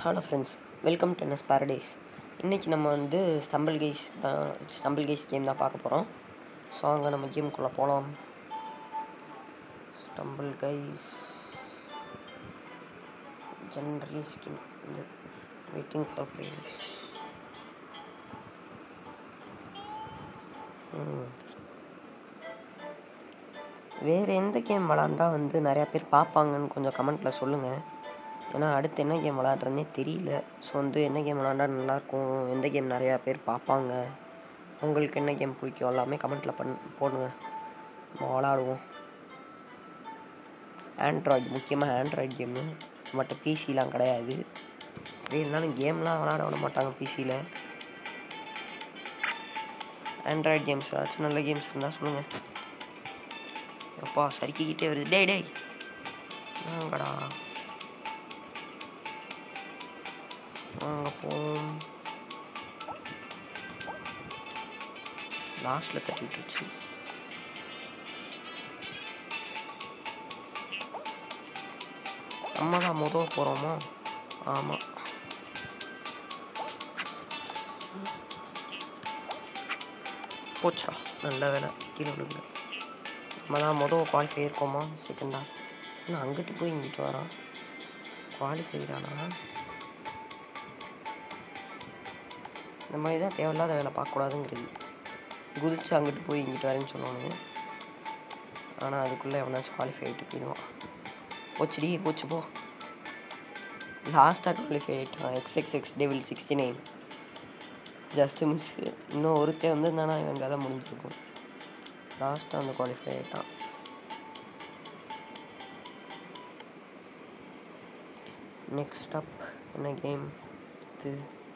hello friends welcome to NS Paradise இன்றைக்கி நம்ம வந்து ஸ்டம்பிள் கேஸ் தான் ஸ்டம்பிள் கேஸ் கேம் தான் பார்க்க போகிறோம் ஸோ அங்கே நம்ம கேமுக்குள்ளே போகலாம் ஸ்டம்பிள் கைஸ் ஜென்ரலி ஸ்கின் இந்த வெயிட்டிங் ஃபார் பிளேயர்ஸ் வேறு எந்த கேம் விளாண்டா வந்து நிறையா பேர் பார்ப்பாங்கன்னு கொஞ்சம் கமெண்ட்டில் சொல்லுங்கள் ஏன்னா அடுத்து என்ன கேம் விளாட்றதுனே தெரியல ஸோ வந்து என்ன கேம் விளாண்டா நல்லாயிருக்கும் எந்த கேம் நிறையா பேர் பார்ப்பாங்க உங்களுக்கு என்ன கேம் பிடிக்கும் எல்லாமே கமெண்ட்டில் பண் போடுங்க நம்ம விளாடுவோம் ஆண்ட்ராய்டு முக்கியமாக ஆண்ட்ராய்டு கேமு நம்மகிட்ட பிசிலாம் கிடையாது அப்படி இருந்தாலும் கேம்லாம் விளாட விட மாட்டாங்க பிசியில் ஆண்ட்ராய்டு கேம்ஸ் ஏதாச்சும் நல்ல கேம்ஸ் இருந்தால் சொல்லுங்கள் அப்பா சறுக்கிக்கிட்டே வருது டேய் டேய் வாங்கடா வாங்க போம் லாஸ்ட்டில் தட்டி விட்டுருச்சு நம்ம தான் முதவ போகிறோமா ஆமாம் போச்சா நல்ல வேலை கீழே விழுகல நம்ம தான் மொதல் குவாலிஃபை இருக்கோமா செகண்டா இன்னும் அங்கிட்டு போய் இங்கிட்டு வரான் குவாலிஃபை தானா இந்த மாதிரி தான் தேவையில்லாத வேலை பார்க்கக்கூடாதுங்கிறது குதிச்சு அங்கிட்டு போய் இங்கிட்டு வரேன்னு சொன்னானுங்க ஆனால் அதுக்குள்ளே எவனாச்சும் குவாலிஃபை ஆகிட்டு போயிடுவான் போச்சுடி போச்சு போ லாஸ்ட்டாக குவாலிஃபை ஆகிட்டான் X X X devil sixty nine just miss இன்னும் ஒருத்தன் வந்திருந்தானா இவன் கதை முடிஞ்சிருக்கும் லாஸ்ட்டாக வந்து குவாலிஃபை ஆகிட்டான் நெக்ஸ்ட் அப் என்ன கேம் இது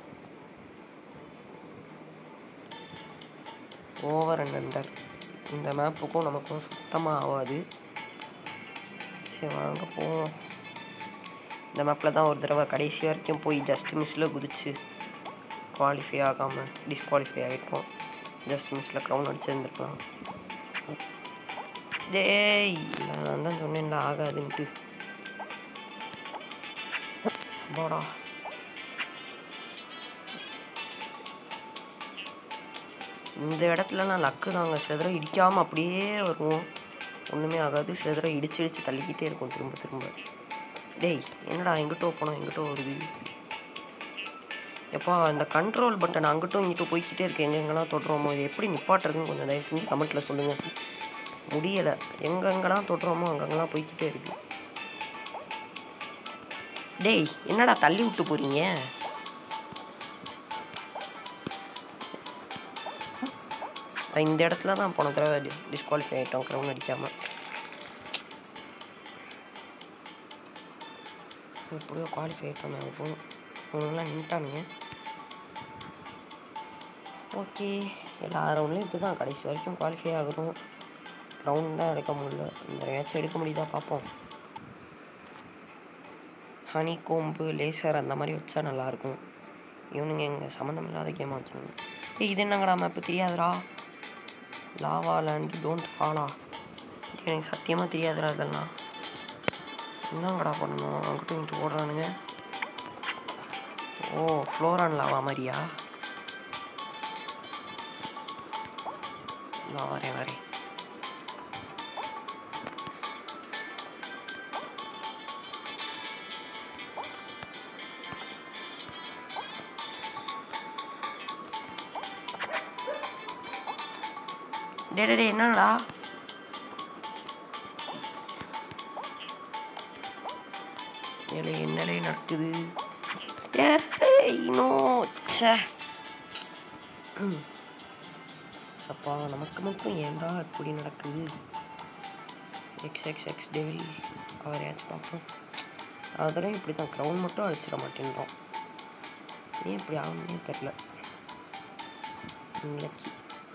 ஓவர் அண்ட் அண்டர் இந்த மேப்புக்கும் நமக்கும் சுத்தமாக ஆகாது சரி வாங்க போவோம் இந்த மேப்பில் தான் ஒரு தடவை கடைசி வரைக்கும் போய் ஜஸ்ட் மிஸ்ஸில் குதிச்சு குவாலிஃபை ஆகாமல் டிஸ்குவாலிஃபை ஆகிருப்போம் ஜஸ்ட் மிஸ்ஸில் க்ரௌண்ட் அடிச்சிருந்துருக்கலாம் டேய் நான் தான் சொன்னேன்ல ஆகாதுன்ட்டு போடா இந்த இடத்துலலாம் லக்கு தாங்க செதற இடிக்காமல் அப்படியே வருவோம் ஒன்றுமே ஆகாது செதற இடிச்சு இடிச்சு தள்ளிக்கிட்டே இருக்கும் திரும்ப திரும்ப டேய் என்னடா எங்கிட்டோ போனோம் எங்கிட்டோ வருது எப்பா இந்த கண்ட்ரோல் பட்டன் அங்கிட்டும் இங்கிட்டும் போய்கிட்டே இருக்கு எங்கெங்கெல்லாம் தொடுறோமோ இது எப்படி நிப்பாட்டுறதுன்னு கொஞ்சம் தயவு செஞ்சு கமெண்ட்டில் சொல்லுங்கள் முடியலை எங்கெங்கெல்லாம் தொடுறோமோ அங்கங்கெல்லாம் போய்கிட்டே இருக்கு டேய் என்னடா தள்ளி விட்டு போறீங்க நான் இந்த இடத்துல தான் போன தடவை டிஸ்குவாலிஃபை ஆகிட்டோம் க்ரௌண்ட் அடிக்காமல் எப்படியோ குவாலிஃபை ஆகிட்டோம் நாங்கள் போகணும் இவங்கெல்லாம் நின்ட்டானுங்க ஓகே எல்லா ரவுண்ட்லேயும் இப்படி தான் கடைசி வரைக்கும் குவாலிஃபை ஆகணும் ரவுண்ட் தான் எடுக்க முடியல இந்த மேட்ச் எடுக்க முடியுதா பார்ப்போம் ஹனி கோம்பு லேசர் அந்த மாதிரி வச்சா நல்லாயிருக்கும் இவனுங்க எங்கள் சம்மந்தம் இல்லாத கேமாக வச்சுருங்க ஏய் இது என்னங்கடா மேப்பு தெரியாதுடா லாவா லேண்ட் டோன்ட் ஃபாலா எனக்கு சத்தியமாக தெரியாதுடா இதெல்லாம் என்னங்கடா பண்ணணும் அங்கிட்டும் இங்கிட்டு போடுறானுங்க ஓ ஃப்ளோரான் லாவா மாதிரியா நான் வரேன் வரேன் டே டே என்னடா ஏலே என்னலே நடக்குது இன்னும் ச்சே அப்பா நமக்கு மட்டும் ஏன்டா இப்படி நடக்குது எக்ஸ் எக்ஸ் எக்ஸ் டெவில் அவர் ஏச்சு பார்ப்போம் அதெல்லாம் இப்படி தான் க்ரௌண்ட் மட்டும் அடிச்சிட மாட்டேன்றோம் ஏன் இப்படி ஆகும்னே தெரில லக்கி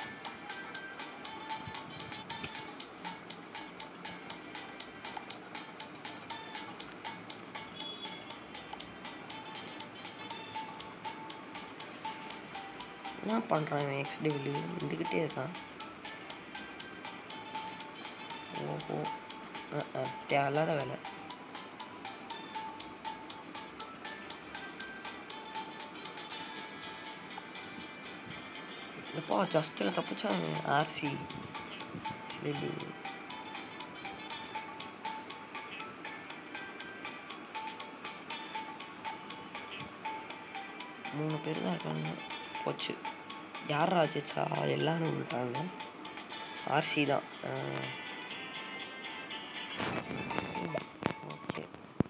என்ன பண்ணுறான் இவன் எக்ஸ் டெபிள்யூ நின்றுக்கிட்டே இருக்கான் ஓஹோ தேவையில்லாத வேலை எப்பா ஜஸ்ட்டில் தப்பிச்சாங்க ஆர்சி சரி மூணு பேர் தான் இருக்காங்க போச்சு யார் ராஜேச்சா எல்லாரும் விட்டாங்க ஆர்சி தான் ஓகே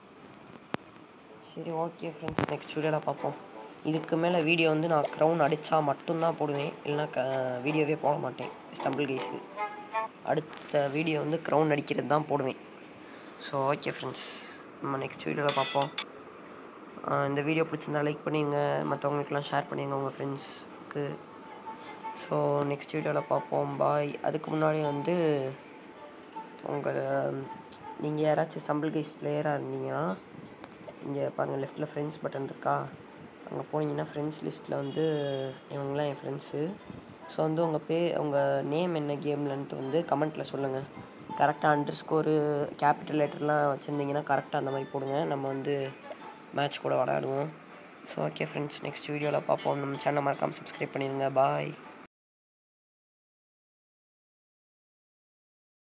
சரி ஓகே ஃப்ரெண்ட்ஸ் நெக்ஸ்ட் வீடியோவில் பார்ப்போம் இதுக்கு மேலே வீடியோ வந்து நான் க்ரௌன் அடித்தா மட்டும்தான் போடுவேன் இல்லைனா க வீடியோவே போட மாட்டேன் ஸ்டம்பிள் கேஸு அடுத்த வீடியோ வந்து க்ரௌன் அடிக்கிறது தான் போடுவேன் ஸோ ஓகே ஃப்ரெண்ட்ஸ் நம்ம நெக்ஸ்ட் வீடியோவில் பார்ப்போம் ஆஹ் இந்த வீடியோ பிடிச்சிருந்தா லைக் பண்ணிடுங்க மற்றவங்களுக்கெல்லாம் ஷேர் பண்ணிடுங்க உங்கள் ஃப்ரெண்ட்ஸ்க்கு ஸோ நெக்ஸ்ட் வீடியோவில் பார்ப்போம் பாய் அதுக்கு முன்னாடி வந்து உங்கள் நீங்கள் யாராச்சும் ஸ்டம்பிள் கேஸ் பிளேயராக இருந்தீங்கன்னா இங்கே பாருங்கள் லெஃப்ட்டில் ஃப்ரெண்ட்ஸ் பட்டன் இருக்கா அங்கே போனீங்கன்னா ஃப்ரெண்ட்ஸ் லிஸ்ட்டில் வந்து இவங்களாம் என் ஃப்ரெண்ட்ஸு ஸோ வந்து உங்கள் பே உங்கள் நேம் என்ன கேம்லன்ட்டு வந்து கமெண்ட்டில் சொல்லுங்கள் கரெக்டாக அண்டர் ஸ்கோரு கேபிட்டல் லெட்டர்லாம் வச்சுருந்தீங்கன்னா கரெக்டாக அந்த மாதிரி போடுங்க நம்ம வந்து மேட்ச் கூட விளையாடுவோம் ஸோ ஓகே ஃப்ரெண்ட்ஸ் நெக்ஸ்ட் வீடியோவில் பார்ப்போம் நம்ம சேனல் மறக்காமல் சப்ஸ்கிரைப் பண்ணிடுங்க பாய்